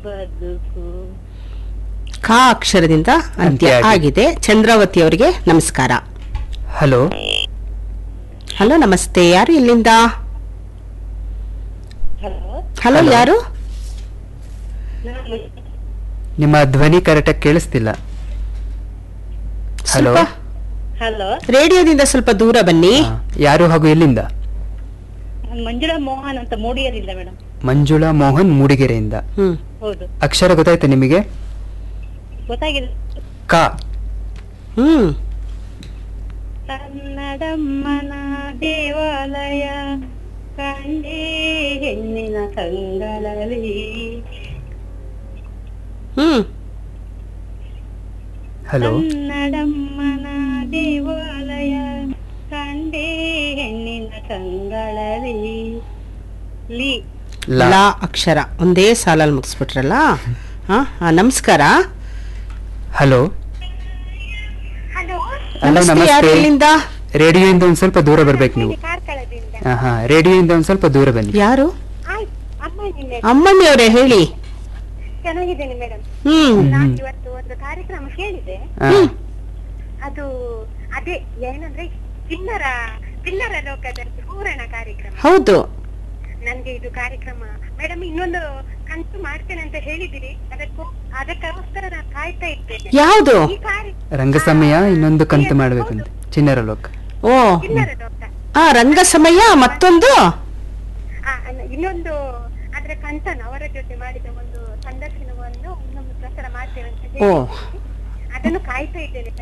ಬದುಕು ಕ ಅಕ್ಷರದಿಂದ ಅಂತ್ಯ ಅಂತ್ಯ ಆಗಿದೆ. ಆಗಿದೆ ಚಂದ್ರಾವತಿ ಅವರಿಗೆ ನಮಸ್ಕಾರ ಹಲೋ ಹಲೋ ನಮಸ್ತೆ ಯಾರು ಇಲ್ಲಿಂದ ಹಲೋ ಹಲೋ Hello. ಯಾರು ನಾನು ನಿಮ್ಮ ಧ್ವನಿ ಕರೆಕ್ಟಾಗಿ ಕೇಳಿಸ್ತಿಲ್ಲ ಹಲೋ ಸ್ವಲ್ಪ ಹಲೋ ರೇಡಿಯೋದಿಂದ ಸ್ವಲ್ಪ ದೂರ ಬನ್ನಿ ಹಾ, ಯಾರು ಹಾಗೂ ಎಲ್ಲಿಂದ ನಾನು ಮಂಜುಳಾ ಮೋಹನ್ ಅಂತ ಮೂಡಿಯರಿಂದ ಮೇಡಮ್ ಮಂಜುಳಾ ಮೋಹನ್ ಮೂಡಿಗೆರೆಯಿಂದ ಹ್ಮ್ ಹೌದು ಅಕ್ಷರ ಗೊತ್ತಾಯ್ತಾ ನಿಮಗೆ ಗೊತ್ತಾಗಿಲ್ಲ ಕ ಹ್ಮ್ ಕನ್ನಡಮ್ಮನ ದೇವಾಲಯ ಕಂಡೇ ಹೆಣ್ಣಿನ ಕಂಗಳಲ್ಲಿ ಹ್ಮ್ ಹಲೋ ಕನ್ನಡಮ್ಮನ ದೇವಾಲಯ ಕಂಡೇ ಹೆಣ್ಣಿನ ಕಂಗಳಲ್ಲಿ ಲಿ ಲ ಲ ಅಕ್ಷರ ಒಂದೇ ಸಾಲಲ್ಲಿ ಮುಗಿಸ್ಬಿಟ್ರಲ್ಲ ಹಾ ಹಾ, ನಮಸ್ಕಾರ ಹಲೋ ಹಲೋ ಹಲೋ ನಮಸ್ತೆ ಯಾರು ನಮಸ್ತೆ ಇಲ್ಲಿಂದ ರೇಡಿಯೋಯಿಂದ ಒಂದ್ ಸ್ವಲ್ಪ ದೂರ ಬರ್ಬೇಕು ನೀವು ಕಾರ್ಕಳದಿಂದ ಹಾ ಹಾ ರೇಡಿಯೋಯಿಂದ ಒಂದ್ ಸ್ವಲ್ಪ ದೂರ ಬನ್ನಿ ಯಾರು ಆಯ್ತು ಅಮ್ಮ ನಿನ್ನೆ ಅಮ್ಮಣ್ಣಿಯವರೇ ಹೇಳಿ ಚೆನ್ನಾಗಿದ್ದೇನೆ ಮೇಡಮ್ ಹ್ಮ್ ನಾನು ಇವತ್ತು ಒಂದು ಕಾರ್ಯಕ್ರಮ ಕೇಳಿದೆ ಹಾ. ಅದು ಅದೇ ಏನಂದ್ರೆ ಕಿನ್ನರ ಕಿನ್ನರ ಲೋಕದ ಪೂರಣ ಕಾರ್ಯಕ್ರಮ ಹೌದು ನನ್ಗೆ ಇದು ಕಾರ್ಯಕ್ರಮ ಮೇಡಮ್ ಇನ್ನೊಂದು ಕಂತು ಮಾಡ್ತೇನೆ ಅಂತ ಹೇಳಿದಿರಿ ಅದಕ್ಕೂ ಅದಕ್ಕೋಸ್ಕರ ನಾನು ಕಾಯ್ತಾ ಇದ್ದೇನೆ ಯಾವುದು ಈ ಕಾರ್ಯ ರಂಗಸಮಯ ಇನ್ನೊಂದು ಕಂತು ಮಾಡ್ಬೇಕಂತ ಚಿನ್ನರ ಲೋಕ ಓ ಕಿನ್ನರ ಲೋಕ ಆ ರಂಗ ಸಮಯ ಮತ್ತೊಂದು ಆ, ಅನ್ನ- ಇನ್ನೊಂದು ಅದ್ರ ಕಂತನ ಅವರ ಜೊತೆ ಮಾಡಿದ ಒಂದು ಸಂದರ್ಶನವನ್ನು ಇನ್ನೊಂದು ಪ್ರಸಾರ ಮಾಡ್ತೇವೆ ಅಂತ ಓ ಹೇಳಿ ಅದನ್ನು ಕಾಯ್ತಾ ಇದ್ದೇನೆ